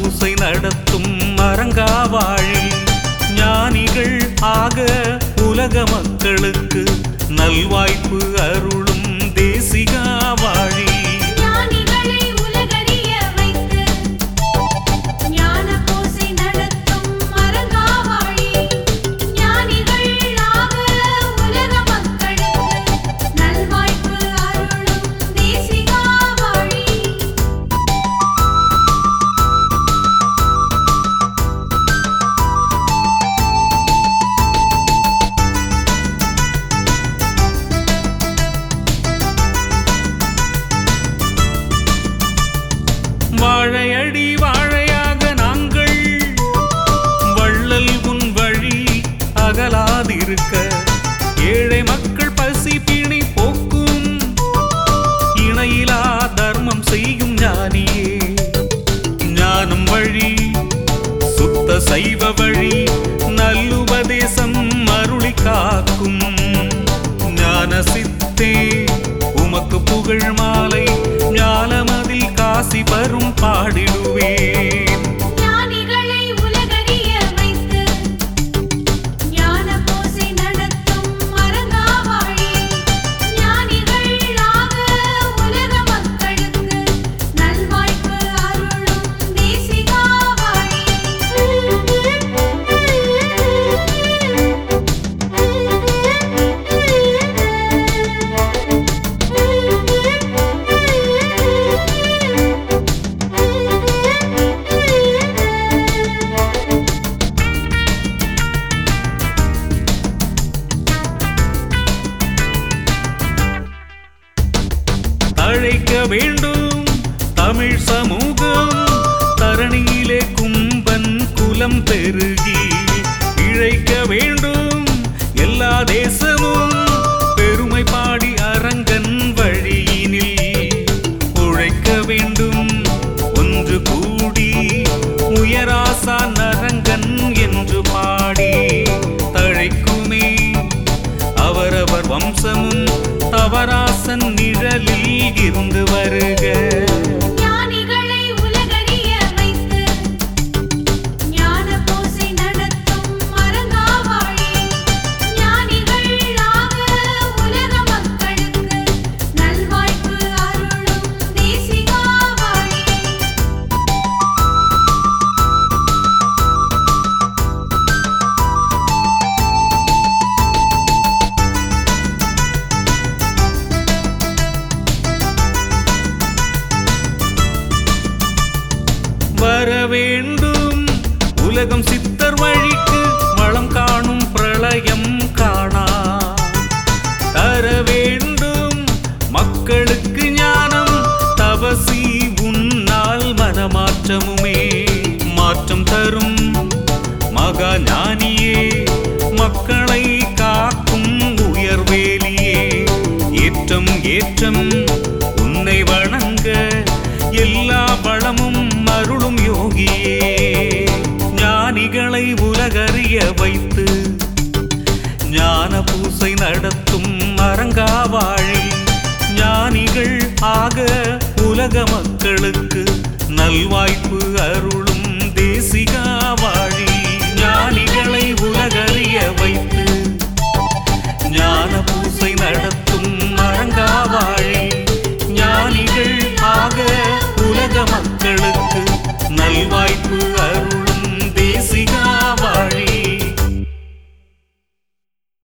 பூசை நடத்தும் அரங்காவாழி ஞானிகள் ஆக உலக மக்களுக்கு நல்வாய்ப்பு அருளும் தேசிகாவாழி ஞானிகளை உலகறிய வைத்து ஞான பூசை நடத்தும் மரங்காவாழி ஞானிகள் ஆக உலக மக்களுக்கு நல்வாய்ப்பு அருளும் தேசிகாவாழி வாழையடி வாழையாக நாங்கள் வள்ளல் உன் வழி அகலாதிருக்க ஏழை மக்கள் பசி பிணி போக்கும் இணையிலா தர்மம் செய்யும் ஞானியே ஞானம் வழி சுத்த சைவ வழி நல்லுபதேசம் அருளி காக்கும் ஞான சித்தே உமக்கு புகழ் மாலை ஞானமதில் காசி வரும் பாடிடுவேன் ஞானிகளை உலகறிய வைத்து ஞான பூசை நடத்தும் மரங்காவாழி ஞானிகள் ஆக உலக மக்களுக்கு நல்வாய்ப்பு அருளும் தேசிகாவாழி அழைக்க வேண்டும் தமிழ் சமூகம் தரணியிலே கும்பன் குலம் பெருகி இழைக்க வேண்டும் எல்லா தேசமும் பெருமை பாடி அரங்கன் வழியினில் உழைக்க வேண்டும் ஒன்று கூடி உயராசா நரங்கன் என்று பாடி தழைக்குமே அவரவர் வம்சமும் தவராசன் நிழலில் இருந்து வருக ஞானிகளை உலகறிய வைத்து ஞான பூசை நடத்தும் மரங்காவாழி ஞானிகள் ஆக உலக மக்களுக்கு நல்வாய்ப்பு அருளும் தேசிகாவாழி வர வேண்டும் உலகம் சித்தர் வழிக்கு வளம் காணும் பிரளயம் காணா தர வேண்டும் மக்களுக்கு ஞானம் தவசி உன்னால் மனமாற்றமுமே மாற்றம் தரும் மகா ஞானியே மக்களை காக்கும் உயர்வேலியே ஏற்றம் ஏற்றம் உன்னை வணங்க எல்லா வளமும் அருளும் யோகியே ஞானிகளை உலகறிய வைத்து ஞான பூசை நடத்தும் அரங்காவாழி ஞானிகள் ஆக உலக மக்களுக்கு நல்வாய்ப்பு அருளும் தேசிகாவாழி